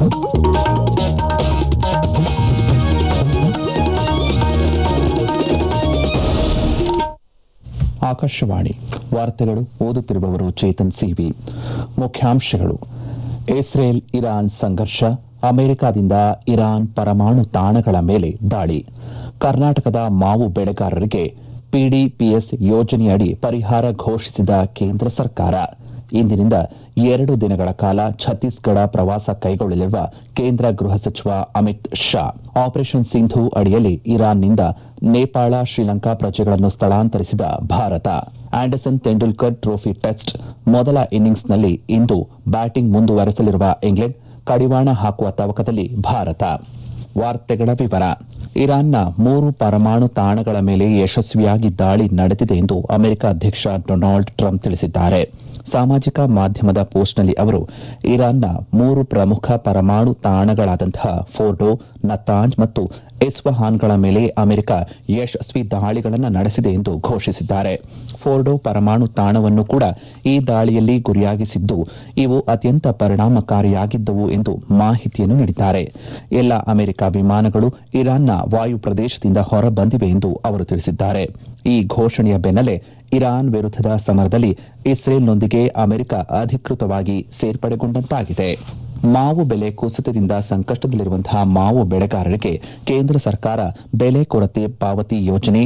ಆಕಾಶವಾಣಿ ವಾರ್ತೆಗಳು ಓದುತ್ತಿರುವವರು ಚೇತನ್ ಸಿವಿ ಮುಖ್ಯಾಂಶಗಳು ಇಸ್ರೇಲ್ ಇರಾನ್ ಸಂಘರ್ಷ ಅಮೆರಿಕದಿಂದ ಇರಾನ್ ಪರಮಾಣು ತಾಣಗಳ ಮೇಲೆ ದಾಳಿ ಕರ್ನಾಟಕದ ಮಾವು ಬೆಳೆಗಾರರಿಗೆ ಪಿಡಿಪಿಎಸ್ ಯೋಜನೆಯಡಿ ಪರಿಹಾರ ಘೋಷಿಸಿದ ಕೇಂದ್ರ ಸರ್ಕಾರ ಇಂದಿನಿಂದ ಎರಡು ದಿನಗಳ ಕಾಲ ಛತ್ತೀಸ್ಗಢ ಪ್ರವಾಸ ಕೈಗೊಳ್ಳಲಿರುವ ಕೇಂದ್ರ ಗೃಹ ಸಚಿವ ಅಮಿತ್ ಶಾ ಆಪರೇಷನ್ ಸಿಂಧು ಅಡಿಯಲ್ಲಿ ಇರಾನ್ನಿಂದ ನೇಪಾಳ ಶ್ರೀಲಂಕಾ ಪ್ರಜೆಗಳನ್ನು ಸ್ಥಳಾಂತರಿಸಿದ Bharat Anderson Tendulkar trophy test ಮೊದಲ ಇನ್ನಿಂಗ್ಸ್ನಲ್ಲಿ ಇಂದು ಬ್ಯಾಟಿಂಗ್ ಮುಂದುವರೆಸಲಿರುವ ಇಂಗ್ಲೆಂಡ್ ಕಡಿವಾಣ ಹಾಕುವ ತವಕದಲ್ಲಿ ಭಾರತ ವಾರ್ತೆಗಳ ವಿವರ ಇರಾನ್ನ ಮೂರು ಪರಮಾಣು ತಾಣಗಳ ಮೇಲೆ ಯಶಸ್ವಿಯಾಗಿ ದಾಳಿ ನಡೆದಿದೆ ಎಂದು ಅಮೆರಿಕ ಅಧ್ಯಕ್ಷ ಡೊನಾಲ್ಡ್ ಟ್ರಂಪ್ ತಿಳಿಸಿದ್ದಾರೆ ಸಾಮಾಜಿಕ ಮಾಧ್ಯಮದ ಪೋಸ್ಟ್ನಲ್ಲಿ ಅವರು ಇರಾನ್ನ ಮೂರು ಪ್ರಮುಖ ಪರಮಾಣು ತಾಣಗಳಾದಂತಹ ಫೋರ್ಡೋ ನತಾಂಜ್ ಮತ್ತು ಇಸ್ಫಹಾನ್ಗಳ ಮೇಲೆ ಅಮೆರಿಕ ಯಶಸ್ವಿ ದಾಳಿಗಳನ್ನು ನಡೆಸಿದೆ ಎಂದು ಘೋಷಿಸಿದ್ದಾರೆ ಫೋರ್ಡೋ ಪರಮಾಣು ತಾಣವನ್ನು ಕೂಡ ಈ ದಾಳಿಯಲ್ಲಿ ಗುರಿಯಾಗಿಸಿದ್ದು ಇವು ಅತ್ಯಂತ ಪರಿಣಾಮಕಾರಿಯಾಗಿದ್ದವು ಎಂದು ಮಾಹಿತಿಯನ್ನು ನೀಡಿದ್ದಾರೆ ಎಲ್ಲ ಅಮೆರಿಕ ವಿಮಾನಗಳು ಇರಾನ್ನ ವಾಯು ಪ್ರದೇಶದಿಂದ ಹೊರಬಂದಿವೆ ಎಂದು ಅವರು ತಿಳಿಸಿದ್ದಾರೆ ಈ ಘೋಷಣೆಯ ಬೆನ್ನಲ್ಲೇ ಇರಾನ್ ವಿರುದ್ದದ ಸಮರದಲ್ಲಿ ಇಸ್ರೇಲ್ನೊಂದಿಗೆ ಅಮೆರಿಕ ಅಧಿಕೃತವಾಗಿ ಸೇರ್ಪಡೆಗೊಂಡಂತಾಗಿದೆ ಮಾವು ಬೆಲೆ ಕುಸಿತದಿಂದ ಸಂಕಷ್ಟದಲ್ಲಿರುವಂತಹ ಮಾವು ಬೆಳೆಗಾರರಿಗೆ ಕೇಂದ್ರ ಸರ್ಕಾರ ಬೆಲೆ ಕೊರತೆ ಪಾವತಿ ಯೋಜನೆ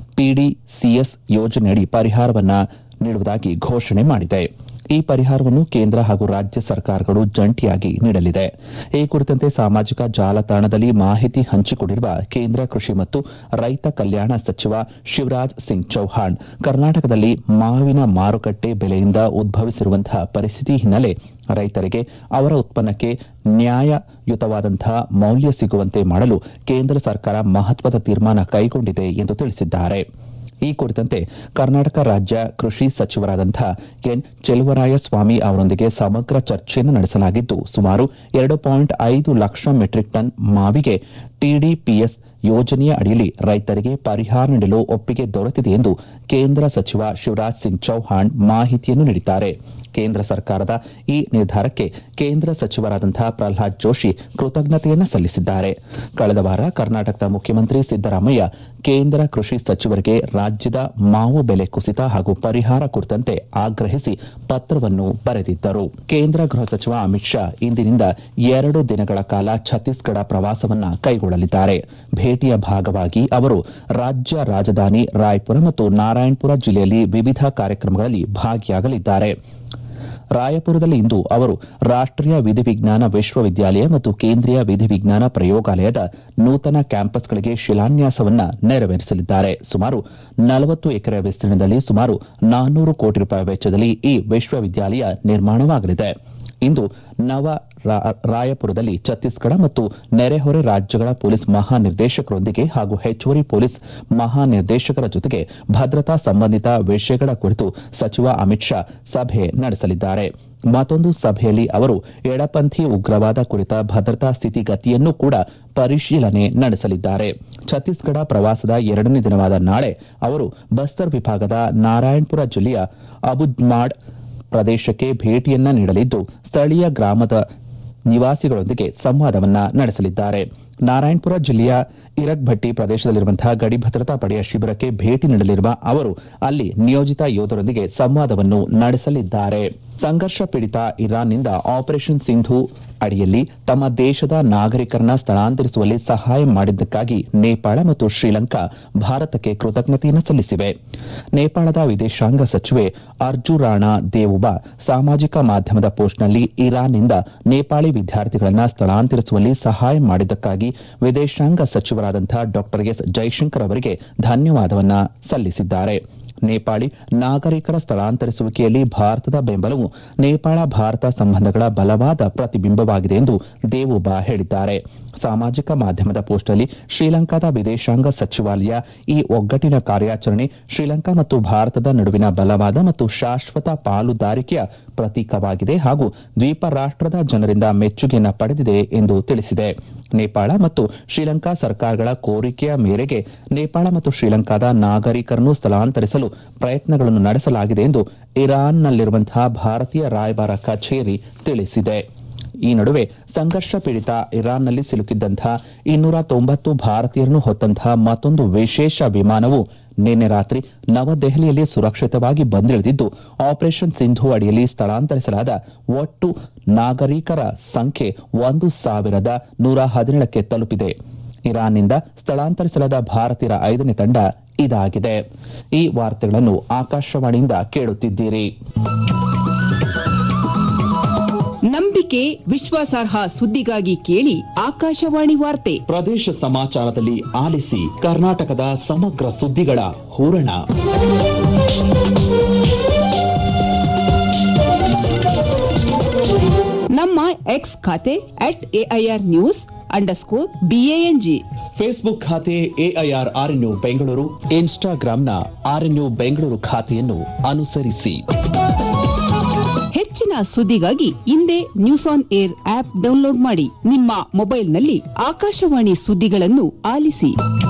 ಪಿಡಿಸಿಎಸ್ ಯೋಜನೆಯಡಿ ಪರಿಹಾರವನ್ನ ನೀಡುವುದಾಗಿ ಘೋಷಣೆ ಮಾಡಿದೆ ಈ ಪರಿಹಾರವನ್ನು ಕೇಂದ್ರ ಹಾಗೂ ರಾಜ್ಯ ಸರ್ಕಾರಗಳು ಜಂಟಿಯಾಗಿ ನೀಡಲಿದೆ ಈ ಕುರಿತಂತೆ ಸಾಮಾಜಿಕ ಜಾಲತಾಣದಲ್ಲಿ ಮಾಹಿತಿ ಹಂಚಿಕೊಂಡಿರುವ ಕೇಂದ್ರ ಕೃಷಿ ಮತ್ತು ರೈತ ಕಲ್ಯಾಣ ಸಚಿವ ಶಿವರಾಜ್ ಸಿಂಗ್ ಚೌಹಾಣ್ ಕರ್ನಾಟಕದಲ್ಲಿ ಮಾವಿನ ಮಾರುಕಟ್ಟೆ ಬೆಲೆಯಿಂದ ಉದ್ಭವಿಸಿರುವಂತಹ ಪರಿಸ್ಥಿತಿ ಹಿನ್ನೆಲೆ ರೈತರಿಗೆ ಅವರ ಉತ್ಪನ್ನಕ್ಕೆ ನ್ಯಾಯಯುತವಾದಂತಹ ಮೌಲ್ಯ ಸಿಗುವಂತೆ ಮಾಡಲು ಕೇಂದ್ರ ಸರ್ಕಾರ ಮಹತ್ವದ ತೀರ್ಮಾನ ಕೈಗೊಂಡಿದೆ ಎಂದು ತಿಳಿಸಿದ್ದಾರೆ ಈ ಕುರಿತಂತೆ ಕರ್ನಾಟಕ ರಾಜ್ಯ ಕೃಷಿ ಸಚಿವರಾದಂತಹ ಎನ್ ಚೆಲುವರಾಯಸ್ವಾಮಿ ಅವರೊಂದಿಗೆ ಸಮಗ್ರ ಚರ್ಚೆಯನ್ನು ನಡೆಸಲಾಗಿದ್ದು ಸುಮಾರು ಎರಡು ಪಾಯಿಂಟ್ ಐದು ಲಕ್ಷ ಮೆಟ್ರಿಕ್ ಟನ್ ಮಾವಿಗೆ ಟಿಡಿಪಿಎಸ್ ಯೋಜನೆಯ ಅಡಿಯಲ್ಲಿ ರೈತರಿಗೆ ಪರಿಹಾರ ನೀಡಲು ಒಪ್ಪಿಗೆ ದೊರೆತಿದೆ ಎಂದು ಕೇಂದ್ರ ಸಚಿವ ಶಿವರಾಜ್ ಸಿಂಗ್ ಚೌಹಾಣ್ ಮಾಹಿತಿಯನ್ನು ನೀಡಿದ್ದಾರೆ ಕೇಂದ್ರ ಸರ್ಕಾರದ ಈ ನಿರ್ಧಾರಕ್ಕೆ ಕೇಂದ್ರ ಸಚಿವರಾದಂತಹ ಪ್ರಹ್ಲಾದ್ ಜೋಶಿ ಕೃತಜ್ಞತೆಯನ್ನು ಸಲ್ಲಿಸಿದ್ದಾರೆ ಕಳೆದ ವಾರ ಕರ್ನಾಟಕದ ಮುಖ್ಯಮಂತ್ರಿ ಸಿದ್ದರಾಮಯ್ಯ ಕೇಂದ್ರ ಕೃಷಿ ಸಚಿವರಿಗೆ ರಾಜ್ಯದ ಮಾವು ಬೆಲೆ ಕುಸಿತ ಹಾಗೂ ಪರಿಹಾರ ಕುರಿತಂತೆ ಆಗ್ರಹಿಸಿ ಪತ್ರವನ್ನು ಬರೆದಿದ್ದರು ಕೇಂದ್ರ ಗೃಹ ಸಚಿವ ಅಮಿತ್ ಶಾ ಇಂದಿನಿಂದ ಎರಡು ದಿನಗಳ ಕಾಲ ಛತ್ತೀಸ್ಗಢ ಪ್ರವಾಸವನ್ನ ಕೈಗೊಳ್ಳಲಿದ್ದಾರೆ ಭೇಟಿಯ ಭಾಗವಾಗಿ ಅವರು ರಾಜ್ಯ ರಾಜಧಾನಿ ರಾಯ್ಪುರ ಮತ್ತು ನಾರಾಯಣಪುರ ಜಿಲ್ಲೆಯಲ್ಲಿ ವಿವಿಧ ಕಾರ್ಯಕ್ರಮಗಳಲ್ಲಿ ಭಾಗಿಯಾಗಲಿದ್ದಾರೆ ರಾಯಪುರದಲ್ಲಿ ಇಂದು ಅವರು ರಾಷ್ಟೀಯ ವಿಧಿವಿಜ್ಞಾನ ವಿಶ್ವವಿದ್ಯಾಲಯ ಮತ್ತು ಕೇಂದ್ರೀಯ ವಿಧಿವಿಜ್ಞಾನ ಪ್ರಯೋಗಾಲಯದ ನೂತನ ಕ್ಯಾಂಪಸ್ಗಳಿಗೆ ಶಿಲಾನ್ಯಾಸವನ್ನ ನೆರವೇರಿಸಲಿದ್ದಾರೆ ಸುಮಾರು ನಲವತ್ತು ಎಕರೆ ವಿಸ್ತೀರ್ಣದಲ್ಲಿ ಸುಮಾರು ನಾನ್ನೂರು ಕೋಟಿ ರೂಪಾಯಿ ವೆಚ್ಚದಲ್ಲಿ ಈ ವಿಶ್ವವಿದ್ಯಾಲಯ ನಿರ್ಮಾಣವಾಗಲಿದೆ ಇಂದು ನವ ರಾಯಪುರದಲ್ಲಿ ಛತ್ತೀಸ್ಗಢ ಮತ್ತು ನೆರೆಹೊರೆ ರಾಜ್ಯಗಳ ಪೊಲೀಸ್ ಮಹಾನಿರ್ದೇಶಕರೊಂದಿಗೆ ಹಾಗೂ ಹೆಚ್ಚುವರಿ ಪೊಲೀಸ್ ಮಹಾನಿರ್ದೇಶಕರ ಜೊತೆಗೆ ಭದ್ರತಾ ಸಂಬಂಧಿತ ವಿಷಯಗಳ ಕುರಿತು ಸಚಿವ ಅಮಿತ್ ಶಾ ಸಭೆ ನಡೆಸಲಿದ್ದಾರೆ ಮತ್ತೊಂದು ಸಭೆಯಲ್ಲಿ ಅವರು ಎಡಪಂಥಿ ಉಗ್ರವಾದ ಕುರಿತ ಭದ್ರತಾ ಸ್ಥಿತಿಗತಿಯನ್ನು ಕೂಡ ಪರಿಶೀಲನೆ ನಡೆಸಲಿದ್ದಾರೆ ಛತ್ತೀಸ್ಗಢ ಪ್ರವಾಸದ ಎರಡನೇ ದಿನವಾದ ನಾಳೆ ಅವರು ಬಸ್ತರ್ ವಿಭಾಗದ ನಾರಾಯಣಪುರ ಜಿಲ್ಲೆಯ ಅಬುಜ್ಮಾಡ್ ಪ್ರದೇಶಕ್ಕೆ ಭೇಟಿಯನ್ನ ನೀಡಲಿದ್ದು ಸ್ಥಳೀಯ ಗ್ರಾಮದ ನಿವಾಸಿಗಳೊಂದಿಗೆ ಸಂವಾದವನ್ನ ನಡೆಸಲಿದ್ದಾರೆ ನಾರಾಯಣಪುರ ಜಿಲ್ಲೆಯ ಇರಗ್ಭಟ್ಟಿ ಪ್ರದೇಶದಲ್ಲಿರುವಂತಹ ಗಡಿ ಭದ್ರತಾ ಪಡೆಯ ಶಿಬಿರಕ್ಕೆ ಭೇಟಿ ನೀಡಲಿರುವ ಅವರು ಅಲ್ಲಿ ನಿಯೋಜಿತ ಯೋಧರೊಂದಿಗೆ ಸಂವಾದವನ್ನು ನಡೆಸಲಿದ್ದಾರೆ ಸಂಘರ್ಷ ಪೀಡಿತ ಇರಾನ್ನಿಂದ ಆಪರೇಷನ್ ಸಿಂಧು ಅಡಿಯಲ್ಲಿ ತಮ್ಮ ದೇಶದ ನಾಗರಿಕರನ್ನ ಸ್ಥಳಾಂತರಿಸುವಲ್ಲಿ ಸಹಾಯ ಮಾಡಿದ್ದಕ್ಕಾಗಿ ನೇಪಾಳ ಮತ್ತು ಶ್ರೀಲಂಕಾ ಭಾರತಕ್ಕೆ ಕೃತಜ್ಞತೆಯನ್ನು ಸಲ್ಲಿಸಿವೆ ನೇಪಾಳದ ವಿದೇಶಾಂಗ ಸಚಿವೆ ಅರ್ಜುರಾಣಾ ದೇವುಬಾ ಸಾಮಾಜಿಕ ಮಾಧ್ಯಮದ ಪೋಸ್ಟ್ನಲ್ಲಿ ಇರಾನ್ನಿಂದ ನೇಪಾಳಿ ವಿದ್ಯಾರ್ಥಿಗಳನ್ನ ಸ್ಥಳಾಂತರಿಸುವಲ್ಲಿ ಸಹಾಯ ಮಾಡಿದ್ದಕ್ಕಾಗಿ ವಿದೇಶಾಂಗ ಸಚಿವರಾದಂತಹ ಡಾ ಎಸ್ ಜೈಶಂಕರ್ ಅವರಿಗೆ ಧನ್ಯವಾದವನ್ನ ಸಲ್ಲಿಸಿದ್ದಾರೆ ನೇಪಾಳಿ ನಾಗರಿಕರ ಸ್ಥಳಾಂತರಿಸುವಿಕೆಯಲ್ಲಿ ಭಾರತದ ಬೆಂಬಲವು ನೇಪಾಳ ಭಾರತ ಸಂಬಂಧಗಳ ಬಲವಾದ ಪ್ರತಿಬಿಂಬವಾಗಿದೆ ಎಂದು ದೇವುಬಾ ಹೇಳಿದ್ದಾರೆ ಸಾಮಾಜಿಕ ಮಾಧ್ಯಮದ ಪೋಸ್ಟ್ನಲ್ಲಿ ಶ್ರೀಲಂಕಾದ ವಿದೇಶಾಂಗ ಸಚಿವಾಲಯ ಈ ಒಗ್ಗಟ್ಟಿನ ಕಾರ್ಯಾಚರಣೆ ಶ್ರೀಲಂಕಾ ಮತ್ತು ಭಾರತದ ನಡುವಿನ ಬಲವಾದ ಮತ್ತು ಶಾಶ್ವತ ಪಾಲುದಾರಿಕೆಯ ಪ್ರತೀಕವಾಗಿದೆ ಹಾಗೂ ದ್ವೀಪ ರಾಷ್ಟದ ಜನರಿಂದ ಮೆಚ್ಚುಗೆಯನ್ನು ಪಡೆದಿದೆ ಎಂದು ತಿಳಿಸಿದೆ ನೇಪಾಳ ಮತ್ತು ಶ್ರೀಲಂಕಾ ಸರ್ಕಾರಗಳ ಕೋರಿಕೆಯ ಮೇರೆಗೆ ನೇಪಾಳ ಮತ್ತು ಶ್ರೀಲಂಕಾದ ನಾಗರಿಕರನ್ನು ಸ್ಥಳಾಂತರಿಸಲು ಪ್ರಯತ್ನಗಳನ್ನು ನಡೆಸಲಾಗಿದೆ ಎಂದು ಇರಾನ್ನಲ್ಲಿರುವಂತಹ ಭಾರತೀಯ ರಾಯಭಾರ ಕಚೇರಿ ತಿಳಿಸಿದೆ ಈ ನಡುವೆ ಸಂಘರ್ಷ ಪೀಡಿತ ಇರಾನ್ನಲ್ಲಿ ಸಿಲುಕಿದ್ದಂಥ ಇನ್ನೂರ ತೊಂಬತ್ತು ಭಾರತೀಯರನ್ನು ಹೊತ್ತಂತಹ ಮತ್ತೊಂದು ವಿಶೇಷ ವಿಮಾನವು ನಿನ್ನೆ ರಾತ್ರಿ ನವದೆಹಲಿಯಲ್ಲಿ ಸುರಕ್ಷಿತವಾಗಿ ಬಂದಿಳಿದಿದ್ದು ಆಪರೇಷನ್ ಸಿಂಧು ಅಡಿಯಲ್ಲಿ ಸ್ಥಳಾಂತರಿಸಲಾದ ಒಟ್ಟು ನಾಗರಿಕರ ಸಂಖ್ಯೆ ಒಂದು ಸಾವಿರದ ನೂರ ಹದಿನೇಳಕ್ಕೆ ತಲುಪಿದೆ ಇರಾನ್ನಿಂದ ಸ್ಥಳಾಂತರಿಸಲಾದ ಭಾರತೀಯರ ಐದನೇ ತಂಡ ಇದಾಗಿದೆ ಈ ವಾರ್ತೆಗಳನ್ನು ಆಕಾಶವಾಣಿಯಿಂದ ಕೇಳುತ್ತಿದ್ದೀರಿ ನಂಬಿಕೆ ವಿಶ್ವಾಸಾರ್ಹ ಸುದ್ದಿಗಾಗಿ ಕೇಳಿ ಆಕಾಶವಾಣಿ ವಾರ್ತೆ ಪ್ರದೇಶ ಸಮಾಚಾರದಲ್ಲಿ ಆಲಿಸಿ ಕರ್ನಾಟಕದ ಸಮಗ್ರ ಸುದ್ದಿಗಳ ಹೂರಣ ನಮ್ಮ ಎಕ್ಸ್ ಖಾತೆ at AIR news underscore BANG Facebook ಖಾತೆ ಎಐಆರ್ ಆರ್ಎನ್ಯು ಬೆಂಗಳೂರು ಇನ್ಸ್ಟಾಗ್ರಾಂನ ಆರ್ಎನ್ಯು ಬೆಂಗಳೂರು ಖಾತೆಯನ್ನು ಅನುಸರಿಸಿ ಹೆಚ್ಚಿನ ಸುದ್ದಿಗಾಗಿ ಹಿಂದೆ news on air app download ಮಾಡಿ ನಿಮ್ಮ ಮೊಬೈಲ್ನಲ್ಲಿ ಆಕಾಶವಾಣಿ ಸುದ್ದಿಗಳನ್ನು ಆಲಿಸಿ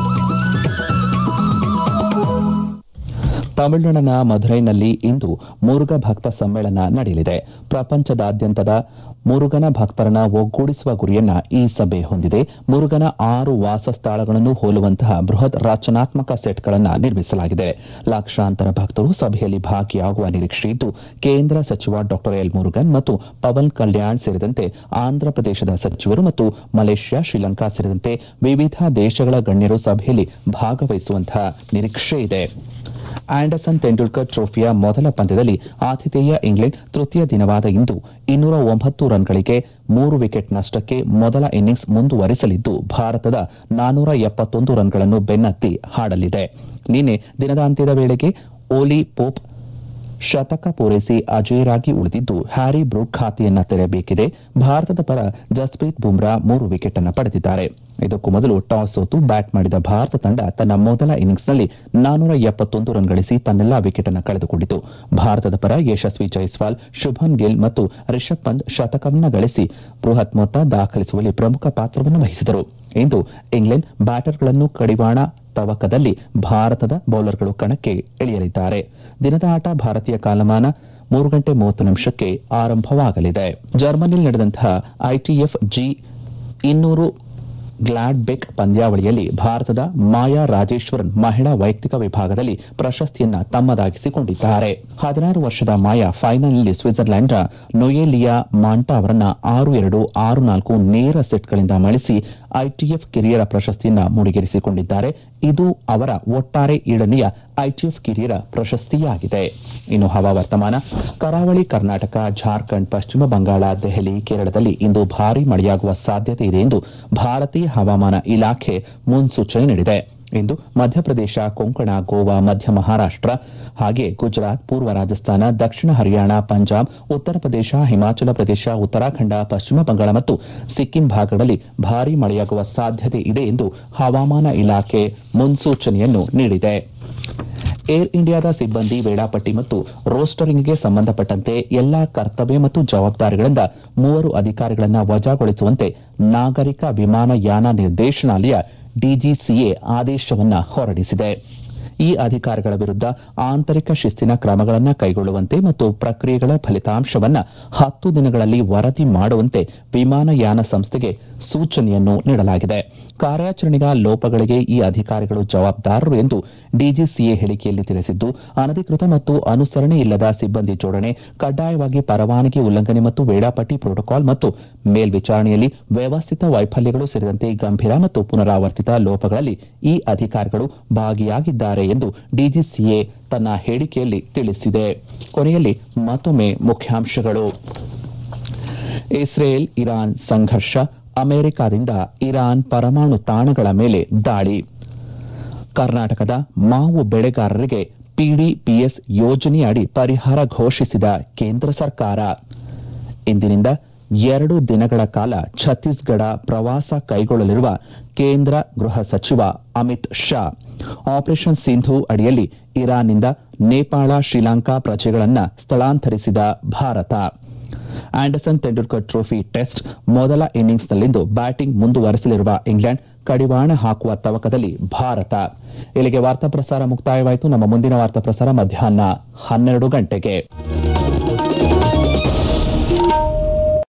ತಮಿಳುನಾಡಿನ ಮಧುರೈನಲ್ಲಿ ಇಂದು ಮುರುಘಾ ಭಕ್ತ ಸಮ್ಮೇಳನ ನಡೆಯಲಿದೆ ಪ್ರಪಂಚದಾದ್ಯಂತದ ಮುರುಗನ ಭಕ್ತರನ್ನ ಒಗ್ಗೂಡಿಸುವ ಗುರಿಯನ್ನ ಈ ಸಭೆ ಹೊಂದಿದೆ ಮುರುಗನ ಆರು ವಾಸಸ್ಥಳಗಳನ್ನು ಹೋಲುವಂತಹ ಬೃಹತ್ ರಚನಾತ್ಮಕ ಸೆಟ್ಗಳನ್ನು ನಿರ್ಮಿಸಲಾಗಿದೆ ಲಕ್ಷಾಂತರ ಭಕ್ತರು ಸಭೆಯಲ್ಲಿ ಭಾಗಿಯಾಗುವ ನಿರೀಕ್ಷೆ ಇದ್ದು ಕೇಂದ್ರ ಸಚಿವ ಡಾ ಎಲ್ ಮುರುಗನ್ ಮತ್ತು ಪವನ್ ಕಲ್ಯಾಣ್ ಸೇರಿದಂತೆ ಆಂಧ್ರಪ್ರದೇಶದ ಸಚಿವರು ಮತ್ತು ಮಲೇಷ್ಯಾ ಶ್ರೀಲಂಕಾ ಸೇರಿದಂತೆ ವಿವಿಧ ದೇಶಗಳ ಗಣ್ಯರು ಸಭೆಯಲ್ಲಿ ಭಾಗವಹಿಸುವಂತಹ ನಿರೀಕ್ಷೆ ಇದೆ ಆಂಡರ್ಸನ್ ತೆಂಡೂಲ್ಕರ್ ಟ್ರೋಫಿಯ ಮೊದಲ ಪಂದ್ಯದಲ್ಲಿ ಆತಿಥೇಯ ಇಂಗ್ಲೆಂಡ್ ತೃತೀಯ ದಿನವಾದ ಇಂದು ಇನ್ನೂರ ಒಂಬತ್ತು ರನ್ಗಳಿಗೆ ಮೂರು ವಿಕೆಟ್ ನಷ್ಟಕ್ಕೆ ಮೊದಲ ಇನ್ನಿಂಗ್ಸ್ ಮುಂದುವರಿಸಲಿದ್ದು ಭಾರತದ ನಾನೂರ ಎಪ್ಪತ್ತೊಂದು ರನ್ಗಳನ್ನು ಬೆನ್ನತ್ತಿ ಹಾಡಲಿದೆ ನಿನ್ನೆ ದಿನದಾಂತ್ಯದ ವೇಳೆಗೆ ಓಲಿ ಪೋಪ್ ಶತಕ ಪೂರೈಸಿ ಅಜೇಯರಾಗಿ ಉಳಿದಿದ್ದು ಹ್ಯಾರಿ ಬ್ರೂಕ್ ಖಾತೆಯನ್ನ ತೆರೆಯಬೇಕಿದೆ ಭಾರತದ ಪರ ಜಸ್ಪ್ರೀತ್ ಬುಮ್ರಾ ಮೂರು ವಿಕೆಟ್ ಅನ್ನು ಪಡೆದಿದ್ದಾರೆ ಇದಕ್ಕೂ ಮೊದಲು ಟಾಸ್ ಸೋತು ಬ್ಯಾಟ್ ಮಾಡಿದ ಭಾರತ ತಂಡ ತನ್ನ ಮೊದಲ ಇನ್ನಿಂಗ್ಸ್ನಲ್ಲಿ ನಾನೂರ ಎಪ್ಪತ್ತೊಂದು ರನ್ ಗಳಿಸಿ ತನ್ನೆಲ್ಲಾ ವಿಕೆಟ್ ಅನ್ನು ಕಳೆದುಕೊಂಡಿತು ಭಾರತದ ಪರ ಯಶಸ್ವಿ ಜೈಸ್ವಾಲ್ ಶುಭನ್ ಗಿಲ್ ಮತ್ತು ರಿಷಬ್ ಪಂತ್ ಶತಕವನ್ನು ಗಳಿಸಿ ಬೃಹತ್ ಮೊತ್ತ ದಾಖಲಿಸುವಲ್ಲಿ ಪ್ರಮುಖ ಪಾತ್ರವನ್ನು ವಹಿಸಿದರು ಇಂದು ಇಂಗ್ಲೆಂಡ್ ಬ್ಯಾಟರ್ಗಳನ್ನು ಕಡಿವಾಣ ತವಕದಲ್ಲಿ ಭಾರತದ ಬೌಲರ್ಗಳು ಕಣಕ್ಕೆ ಇಳಿಯಲಿದ್ದಾರೆ ದಿನದ ಆಟ ಭಾರತೀಯ ಕಾಲಮಾನ ಮೂರು ಗಂಟೆ ಮೂವತ್ತು ನಿಮಿಷಕ್ಕೆ ಆರಂಭವಾಗಲಿದೆ ಜರ್ಮನಿಯಲ್ಲಿ ನಡೆದಂತಹ ಐಟಿಎಫ್ ಜಿ ಇನ್ನೂರು ಗ್ಲಾಡ್ಬೆಕ್ ಪಂದ್ಯಾವಳಿಯಲ್ಲಿ ಭಾರತದ ಮಾಯಾ ರಾಜೇಶ್ವರನ್ ಮಹಿಳಾ ವೈಯಕ್ತಿಕ ವಿಭಾಗದಲ್ಲಿ ಪ್ರಶಸ್ತಿಯನ್ನ ತಮ್ಮದಾಗಿಸಿಕೊಂಡಿದ್ದಾರೆ ಹದಿನಾರು ವರ್ಷದ ಮಾಯಾ ಫೈನಲ್ನಲ್ಲಿ ಸ್ವಿಟ್ಜರ್ಲೆಂಡ್ನ ನೊಯೇಲಿಯಾ ಮಾಂಟಾ ಅವರನ್ನ ಆರು ಎರಡು ಆರು ನಾಲ್ಕು ನೇರ ಸೆಟ್ಗಳಿಂದ ಮಣಿಸಿ ಐಟಿಎಫ್ ಕಿರಿಯರ ಪ್ರಶಸ್ತಿಯನ್ನ ಮುಡಿಗೇರಿಸಿಕೊಂಡಿದ್ದಾರೆ ಇದು ಅವರ ಒಟ್ಟಾರೆ ಏಳನೆಯ ಐಟಿಎಫ್ ಕಿರಿಯರ ಪ್ರಶಸ್ತಿಯಾಗಿದೆ ಇನ್ನು ಹವಾವರ್ತಮಾನ ಕರಾವಳಿ ಕರ್ನಾಟಕ ಜಾರ್ಖಂಡ್ ಪಶ್ಚಿಮ ಬಂಗಾಳ ದೆಹಲಿ ಕೇರಳದಲ್ಲಿ ಇಂದು ಭಾರೀ ಮಳೆಯಾಗುವ ಸಾಧ್ಯತೆ ಇದೆ ಎಂದು ಭಾರತೀಯ ಹವಾಮಾನ ಇಲಾಖೆ ಮುನ್ಸೂಚನೆ ನೀಡಿದೆ ಇಂದು ಮಧ್ಯಪ್ರದೇಶ ಕೊಂಕಣ ಗೋವಾ ಮಧ್ಯ ಮಹಾರಾಷ್ಟ್ರ ಹಾಗೆ ಗುಜರಾತ್ ಪೂರ್ವ ರಾಜಸ್ಥಾನ ದಕ್ಷಿಣ ಹರಿಯಾಣ ಪಂಜಾಬ್ ಉತ್ತರ ಪ್ರದೇಶ ಹಿಮಾಚಲ ಪ್ರದೇಶ ಉತ್ತರಾಖಂಡ ಪಶ್ಚಿಮ ಬಂಗಾಳ ಮತ್ತು ಸಿಕ್ಕಿಂ ಭಾಗಗಳಲ್ಲಿ ಭಾರೀ ಮಳೆಯಾಗುವ ಸಾಧ್ಯತೆ ಇದೆ ಎಂದು ಹವಾಮಾನ ಇಲಾಖೆ ಮುನ್ಸೂಚನೆಯನ್ನು ನೀಡಿದೆ ಏರ್ ಇಂಡಿಯಾದ ಸಿಬ್ಬಂದಿ ವೇಳಾಪಟ್ಟಿ ಮತ್ತು ರೋಸ್ಟರಿಂಗ್ಗೆ ಸಂಬಂಧಪಟ್ಟಂತೆ ಎಲ್ಲಾ ಕರ್ತವ್ಯ ಮತ್ತು ಜವಾಬ್ದಾರಿಗಳಿಂದ ಮೂವರು ಅಧಿಕಾರಿಗಳನ್ನು ವಜಾಗೊಳಿಸುವಂತೆ ನಾಗರಿಕ ವಿಮಾನಯಾನ ನಿರ್ದೇಶನಾಲಯ ಡಿಜಿಸಿಎ ಆದೇಶವನ್ನ ಹೊರಡಿಸಿದೆ ಈ ಅಧಿಕಾರಿಗಳ ವಿರುದ್ಧ ಆಂತರಿಕ ಶಿಸ್ತಿನ ಕ್ರಮಗಳನ್ನು ಕೈಗೊಳ್ಳುವಂತೆ ಮತ್ತು ಪ್ರಕ್ರಿಯೆಗಳ ಫಲಿತಾಂಶವನ್ನ ಹತ್ತು ದಿನಗಳಲ್ಲಿ ವರದಿ ಮಾಡುವಂತೆ ವಿಮಾನಯಾನ ಸಂಸ್ಥೆಗೆ ಸೂಚನೆಯನ್ನು ನೀಡಲಾಗಿದೆ ಕಾರ್ಯಾಚರಣೆಯ ಲೋಪಗಳಿಗೆ ಈ ಅಧಿಕಾರಿಗಳು ಜವಾಬ್ದಾರರು ಎಂದು ಡಿಜಿಸಿಎ ಹೇಳಿಕೆಯಲ್ಲಿ ತಿಳಿಸಿದ್ದು ಅನಧಿಕೃತ ಮತ್ತು ಅನುಸರಣೆ ಇಲ್ಲದ ಸಿಬ್ಬಂದಿ ಜೋಡಣೆ ಕಡ್ಡಾಯವಾಗಿ ಪರವಾನಗಿ ಉಲ್ಲಂಘನೆ ಮತ್ತು ವೇಳಾಪಟ್ಟಿ ಪ್ರೋಟೋಕಾಲ್ ಮತ್ತು ಮೇಲ್ವಿಚಾರಣೆಯಲ್ಲಿ ವ್ಯವಸ್ಥಿತ ವೈಫಲ್ಯಗಳು ಸೇರಿದಂತೆ ಗಂಭೀರ ಮತ್ತು ಪುನರಾವರ್ತಿತ ಲೋಪಗಳಲ್ಲಿ ಈ ಅಧಿಕಾರಿಗಳು ಭಾಗಿಯಾಗಿದ್ದಾರೆ ಎಂದು ಡಿಜಿಸಿಎ ತನ್ನ ಹೇಳಿಕೆಯಲ್ಲಿ ತಿಳಿಸಿದೆ ಕೊನೆಯಲ್ಲಿ ಮತ್ತೊಮ್ಮೆ ಮುಖ್ಯಾಂಶಗಳು ಇಸ್ರೇಲ್ ಇರಾನ್ ಸಂಘರ್ಷ ಅಮೆರಿಕದಿಂದ ಇರಾನ್ ಪರಮಾಣು ತಾಣಗಳ ಮೇಲೆ ದಾಳಿ ಕರ್ನಾಟಕದ ಮಾವು ಬೆಳೆಗಾರರಿಗೆ ಪಿಡಿಪಿಎಸ್ ಯೋಜನೆಯಡಿ ಪರಿಹಾರ ಘೋಷಿಸಿದ ಕೇಂದ್ರ ಸರ್ಕಾರ ಇಂದಿನಿಂದ ಎರಡು ದಿನಗಳ ಕಾಲ ಛತ್ತೀಸ್ಗಢ ಪ್ರವಾಸ ಕೈಗೊಳ್ಳಲಿರುವ ಕೇಂದ್ರ ಗೃಹ ಸಚಿವ ಅಮಿತ್ ಶಾ ಆಪರೇಷನ್ ಸಿಂಧು ಅಡಿಯಲ್ಲಿ ಇರಾನ್ನಿಂದ ನೇಪಾಳ ಶ್ರೀಲಂಕಾ ಪ್ರಜೆಗಳನ್ನ ಸ್ಥಳಾಂತರಿಸಿದ Bharat Anderson Tendulkar trophy test ಮೊದಲ ಇನ್ನಿಂಗ್ಸ್ನಲ್ಲಿಂದು ಬ್ಯಾಟಿಂಗ್ ಮುಂದುವರೆಸಲಿರುವ ಇಂಗ್ಲೆಂಡ್ ಕಡಿವಾಣ ಹಾಕುವ ತವಕದಲ್ಲಿ ಭಾರತ ಇಲ್ಲಿಗೆ ವಾರ್ತಾ ಪ್ರಸಾರ ಮುಕ್ತಾಯವಾಯಿತು ನಮ್ಮ ಮುಂದಿನ ವಾರ್ತಾ ಪ್ರಸಾರ ಮಧ್ಯಾಹ್ನ ಹನ್ನೆರಡು ಗಂಟೆಗೆ